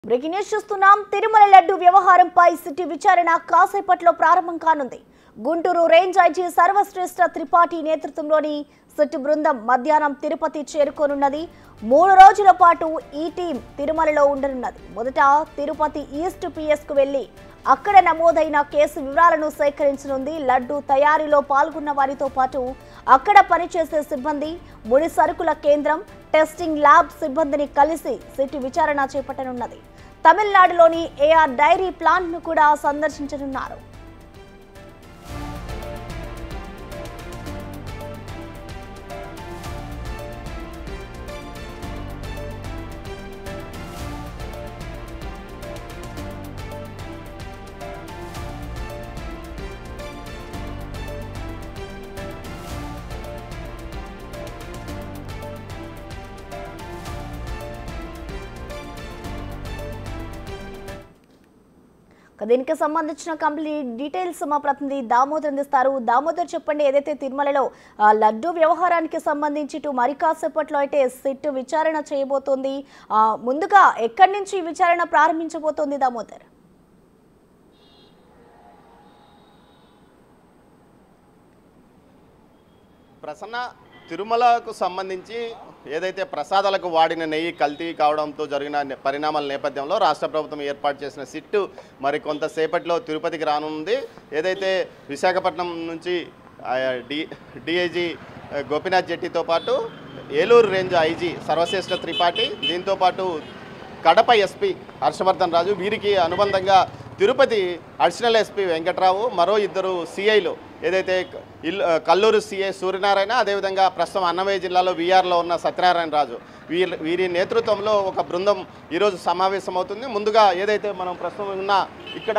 breaking news చూస్తున్నాం తిరుమల లడ్డు వ్యవహారంపై city విచారణ కాసేపట్లో ప్రారంభం కానుంది గుంటూరు రేంజ్ ఐజీ సర్వశ్రేష్ఠ త్రిపాఠి నేతృత్వంలోని సిట్ బృందం మధ్యాహ్నం తిరుపతి చేరుకోనున్నది మూడు రోజుల పాటు ఈ టీం తిరుమలలో ఉండనున్నది మొదట తిరుపతి ఈస్ట్ పిఎస్ కు వెళ్లి అక్కడ నమోదైన కేసు వివరాలను సేకరించనుంది లడ్డు తయారీలో పాల్గొన్న వారితో పాటు అక్కడ పనిచేసే సిబ్బంది ముడి సరుకుల కేంద్రం టెస్టింగ్ ల్యాబ్ సిబ్బందిని కలిసి సిట్ విచారణ చేపట్టనున్నది తమిళనాడులోని ఏఆర్ డైరీ ప్లాంట్ ను కూడా సందర్శించనున్నారు ఇక దీనికి సంబంధించిన కంప్లీట్ డీటెయిల్స్ మా ప్రతినిధి దామోదర్ అందిస్తారు దామోదర్ చెప్పండి ఏదైతే తిరుమలలో ఆ, లడ్డు వ్యవహారానికి సంబంధించి ఇటు మరి కాసేపట్లో అయితే సిట్ విచారణ చేయబోతోంది ఆ, ముందుగా ఎక్కడి నుంచి ఈ విచారణ ప్రారంభించబోతోంది దామోదర్ ప్రసన్న తిరుమలకు సంబంధించి ఏదైతే ప్రసాదాలకు వాడిన నెయ్యి కల్తీ కావడంతో జరిగిన నే- పరిణామాల నేపథ్యంలో రాష్ట్ర ప్రభుత్వం ఏర్పాటు చేసిన సిట్టు మరి కొంతసేపట్లో తిరుపతికి రానుంది ఏదైతే విశాఖపట్నం నుంచి ఆ, డి డిఐజీ గోపీనాథ్ జెట్టితో పాటు ఏలూరు రేంజ్ ఐజీ సర్వశ్రేష్ఠ త్రిపాఠి దీంతో పాటు కడప ఎస్పీ హర్షవర్ధన్ రాజు వీరికి అనుబంధంగా తిరుపతి అడిషనల్ ఎస్పీ వెంకట్రావు మరో ఇద్దరు సిఐలు ఏదైతే క- ఇల్లు కల్లూరు సిఐ సూర్యనారాయణ అదేవిధంగా ప్రస్తుతం అన్నమయ్య జిల్లాలో వీఆర్లో ఉన్న సత్యనారాయణ రాజు వీరి వీరి నేతృత్వంలో ఒక బృందం ఈరోజు సమావేశమవుతుంది ముందుగా ఏదైతే మనం ప్రస్తుతం ఉన్న ఇక్కడ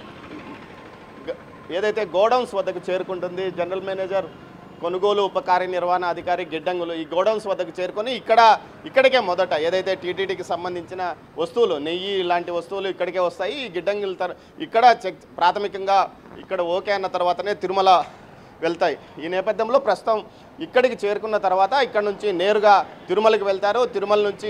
గ- ఏదైతే గోడౌన్స్ వద్దకు చేరుకుంటుంది జనరల్ మేనేజర్ కొనుగోలు ఉప కార్యనిర్వహణ అధికారి గిడ్డంగులు ఈ గోడౌన్స్ వద్దకు చేరుకొని ఇక్కడ ఇక్కడికే మొదట ఏదైతే టీటీడీకి సంబంధించిన వస్తువులు నెయ్యి ఇలాంటి వస్తువులు ఇక్కడికే వస్తాయి ఈ గిడ్డంగుల తర ఇక్కడ చెక్ ప్రాథమికంగా ఇక్కడ ఓకే అన్న తర్వాతనే తిరుమల వెళ్తాయి ఈ నేపథ్యంలో ప్రస్తుతం ఇక్కడికి చేరుకున్న తర్వాత ఇక్కడ నుంచి నేరుగా తిరుమలకి వెళ్తారు తిరుమల నుంచి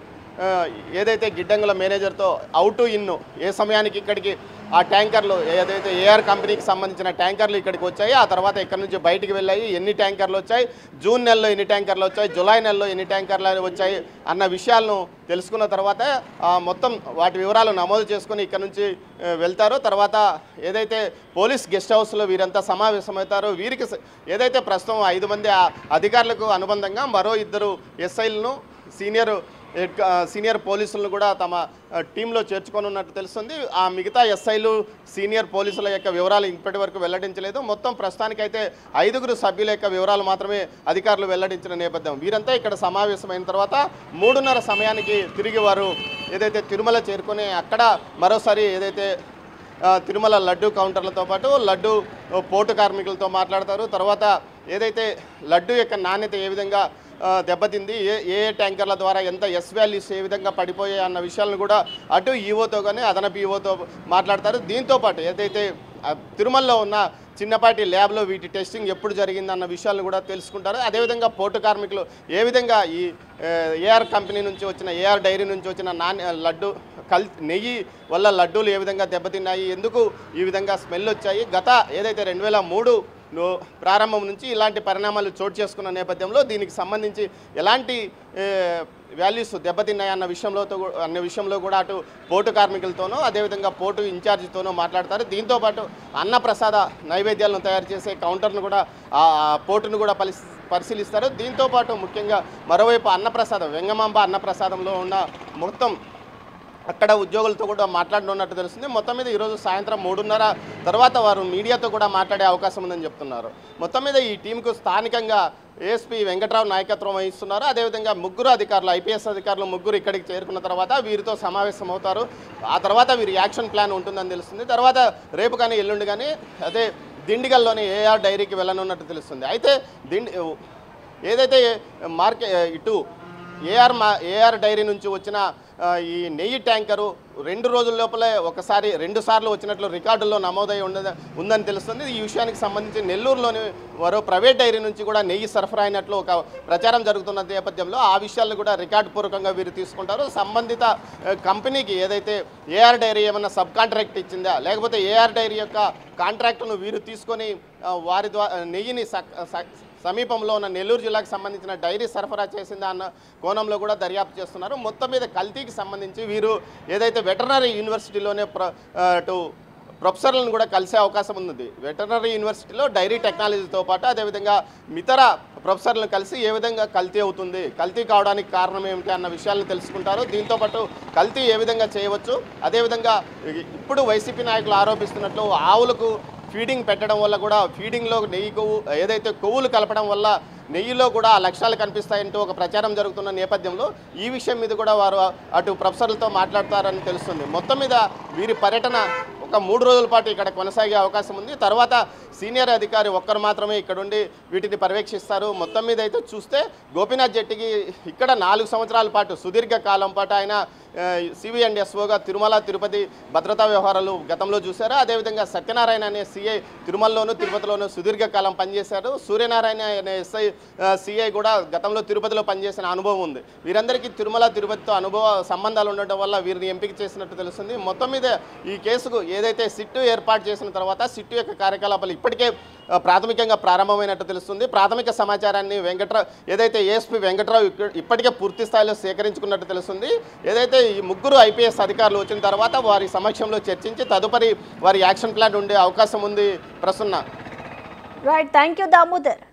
ఆ, ఏదైతే గిడ్డంగుల మేనేజర్తో అవుట్ ఇన్ను ఏ సమయానికి ఇక్కడికి ఆ ట్యాంకర్లు ఏదైతే ఏఆర్ కంపెనీకి సంబంధించిన ట్యాంకర్లు ఇక్కడికి వచ్చాయి ఆ తర్వాత ఇక్కడ నుంచి బయటికి వెళ్ళాయి ఎన్ని ట్యాంకర్లు వచ్చాయి జూన్ నెలలో ఎన్ని ట్యాంకర్లు వచ్చాయి జూలై నెలలో ఎన్ని ట్యాంకర్లు వచ్చాయి అన్న విషయాలను తెలుసుకున్న తర్వాత ఆ, మొత్తం వాటి వివరాలు నమోదు చేసుకొని ఇక్కడ నుంచి ఆ, వెళ్తారు తర్వాత ఏదైతే పోలీస్ గెస్ట్ హౌస్లో వీరంతా సమావేశమవుతారో వీరికి స- ఏదైతే ప్రస్తుతం ఐదు మంది ఆ అధికారులకు అనుబంధంగా మరో ఇద్దరు ఎస్ఐలను సీనియర్ హెడ్ కా- సీనియర్ పోలీసులను కూడా తమ ఆ, టీంలో చేర్చుకోనున్నట్టు తెలుస్తుంది ఆ మిగతా ఎస్ఐలు సీనియర్ పోలీసుల యొక్క వివరాలు ఇప్పటి వరకు వెల్లడించలేదు మొత్తం ప్రస్తుతానికైతే ఐదుగురు సభ్యుల యొక్క వివరాలు మాత్రమే అధికారులు వెల్లడించిన నేపథ్యం వీరంతా ఇక్కడ సమావేశమైన తర్వాత మూడున్నర సమయానికి తిరిగి వారు ఏదైతే తిరుమల చేరుకొని అక్కడ మరోసారి ఏదైతే ఆ, తిరుమల లడ్డు కౌంటర్లతో పాటు లడ్డు పోటు కార్మికులతో మాట్లాడతారు తర్వాత ఏదైతే లడ్డు యొక్క నాణ్యత ఏ విధంగా ఆ, దెబ్బతింది ఏ ఏ ఏ ట్యాంకర్ల ద్వారా ఎంత ఎస్ వాల్యూస్ ఏ విధంగా పడిపోయాయి అన్న విషయాలను కూడా అటు ఈవోతో కానీ అదనపు ఈవోతో మాట్లాడతారు దీంతో పాటు ఏదైతే ఆ, తిరుమలలో ఉన్న చిన్నపాటి ల్యాబ్లో వీటి టెస్టింగ్ ఎప్పుడు జరిగింది అన్న విషయాలను కూడా తెలుసుకుంటారు అదేవిధంగా పోటు కార్మికులు ఏ విధంగా ఈ ఏఆర్ కంపెనీ నుంచి వచ్చిన ఏఆర్ డైరీ నుంచి వచ్చిన నాణ్య లడ్డు కల్ నెయ్యి వల్ల లడ్డూలు ఏ విధంగా దెబ్బతిన్నాయి ఎందుకు ఈ విధంగా స్మెల్ వచ్చాయి గత ఏదైతే రెండు వేల మూడు లో- ప్రారంభం నుంచి ఇలాంటి పరిణామాలు చోటు చేసుకున్న నేపథ్యంలో దీనికి సంబంధించి ఎలాంటి వాల్యూస్ దెబ్బతిన్నాయి అన్న విషయంలో తో- అన్న విషయంలో కూడా అటు పోటు కార్మికులతోనూ అదేవిధంగా పోటు ఇన్ఛార్జితోనూ మాట్లాడతారు దీంతోపాటు అన్నప్రసాద నైవేద్యాలను తయారు చేసే కౌంటర్ను కూడా ఆ ఆ పోటును కూడా పరిశీ పరిశీలిస్తారు దీంతోపాటు ముఖ్యంగా మరోవైపు అన్నప్రసాదం వెంగమాంబ అన్నప్రసాదంలో ఉన్న మొత్తం అక్కడ ఉద్యోగులతో కూడా మాట్లాడనున్నట్టు తెలుస్తుంది మొత్తం మీద ఈరోజు సాయంత్రం మూడున్నర తర్వాత వారు మీడియాతో కూడా మాట్లాడే అవకాశం ఉందని చెప్తున్నారు మొత్తం మీద ఈ టీంకు స్థానికంగా ఏఎస్పీ వెంకట్రావు నాయకత్వం వహిస్తున్నారు అదేవిధంగా ముగ్గురు అధికారులు ఐపీఎస్ అధికారులు ముగ్గురు ఇక్కడికి చేరుకున్న తర్వాత వీరితో సమావేశం అవుతారు ఆ తర్వాత వీరి యాక్షన్ ప్లాన్ ఉంటుందని తెలుస్తుంది తర్వాత రేపు కానీ ఎల్లుండి కానీ అదే దిండిగల్లోని ఏఆర్ డైరీకి వెళ్ళనున్నట్టు తెలుస్తుంది అయితే దిండి ఏదైతే మార్కెట్ ఇటు ఏఆర్ మా ఏఆర్ డైరీ నుంచి వచ్చిన ఆ, ఈ నెయ్యి ట్యాంకరు రెండు రోజుల లోపలే ఒకసారి రెండు సార్లు వచ్చినట్లు రికార్డుల్లో నమోదై ఉండద ఉందని తెలుస్తుంది ఈ విషయానికి సంబంధించి నెల్లూరులోని మరో ప్రైవేట్ డైరీ నుంచి కూడా నెయ్యి సరఫరా అయినట్లు ఒక ప్రచారం జరుగుతున్న నేపథ్యంలో ఆ విషయాలను కూడా రికార్డు పూర్వకంగా వీరు తీసుకుంటారు సంబంధిత ఆ, కంపెనీకి ఏదైతే ఏఆర్ డైరీ ఏమన్నా సబ్ కాంట్రాక్ట్ ఇచ్చిందా లేకపోతే ఏఆర్ డైరీ యొక్క కాంట్రాక్టును వీరు తీసుకొని ఆ, వారి ద్వారా నెయ్యిని సక్- సక్- సమీపంలో ఉన్న నెల్లూరు జిల్లాకు సంబంధించిన డైరీ సరఫరా చేసిందా అన్న కోణంలో కూడా దర్యాప్తు చేస్తున్నారు మొత్తం మీద కల్తీకి సంబంధించి వీరు ఏదైతే వెటర్నరీ యూనివర్సిటీలోనే ప్ర ఆ, అటు ప్రొఫెసర్లను కూడా కలిసే అవకాశం ఉంది వెటర్నరీ యూనివర్సిటీలో డైరీ టెక్నాలజీతో పాటు అదేవిధంగా ఇతర ప్రొఫెసర్లను కలిసి ఏ విధంగా కల్తీ అవుతుంది కల్తీ కావడానికి కారణం ఏమిటి అన్న విషయాలను తెలుసుకుంటారు దీంతో పాటు కల్తీ ఏ విధంగా చేయవచ్చు అదేవిధంగా ఇప్పుడు వైసీపీ నాయకులు ఆరోపిస్తున్నట్లు ఆవులకు ఫీడింగ్ పెట్టడం వల్ల కూడా ఫీడింగ్లో నెయ్యి కొవ్వు ఏదైతే కొవ్వులు కలపడం వల్ల నెయ్యిలో కూడా ఆ లక్ష్యాలు కనిపిస్తాయంటూ ఒక ప్రచారం జరుగుతున్న నేపథ్యంలో ఈ విషయం మీద కూడా వారు అటు ప్రొఫెసర్లతో మాట్లాడతారని తెలుస్తుంది మొత్తం మీద వీరి పర్యటన ఒక మూడు రోజుల పాటు ఇక్కడ కొనసాగే అవకాశం ఉంది తర్వాత సీనియర్ అధికారి ఒక్కరు మాత్రమే ఇక్కడ ఉండి వీటిని పర్యవేక్షిస్తారు మొత్తం మీద అయితే చూస్తే గోపీనాథ్ జట్టికి ఇక్కడ నాలుగు సంవత్సరాల పాటు సుదీర్ఘ కాలం పాటు ఆయన సివి అండ్ ఎస్ఓగా తిరుమల తిరుపతి భద్రతా వ్యవహారాలు గతంలో చూశారు అదేవిధంగా సత్యనారాయణ అనే సిఐ తిరుమలలోను తిరుపతిలోను సుదీర్ఘకాలం పనిచేశారు సూర్యనారాయణ అనే ఎస్ఐ సిఐ కూడా గతంలో తిరుపతిలో పనిచేసిన అనుభవం ఉంది వీరందరికీ తిరుమల తిరుపతితో అనుభవ సంబంధాలు ఉండటం వల్ల వీరిని ఎంపిక చేసినట్టు తెలుస్తుంది మొత్తం మీద ఈ కేసుకు ఏదైతే సిట్టు ఏర్పాటు చేసిన తర్వాత సిట్టు యొక్క కార్యకలాపాలు ఇప్పటికే ఆ, ప్రాథమికంగా ప్రారంభమైనట్టు తెలుస్తుంది ప్రాథమిక సమాచారాన్ని వెంకట్రావు ఏదైతే ఏఎస్పీ వెంకట్రావు ఇక్కడ- ఇప్పటికే పూర్తి స్థాయిలో సేకరించుకున్నట్టు తెలుస్తుంది ఏదైతే ఈ ముగ్గురు ఐపీఎస్ అధికారులు వచ్చిన తర్వాత వారి సమక్షంలో చర్చించి తదుపరి వారి యాక్షన్ ప్లాన్ ఉండే అవకాశం ఉంది Prasanna right thank you Damodar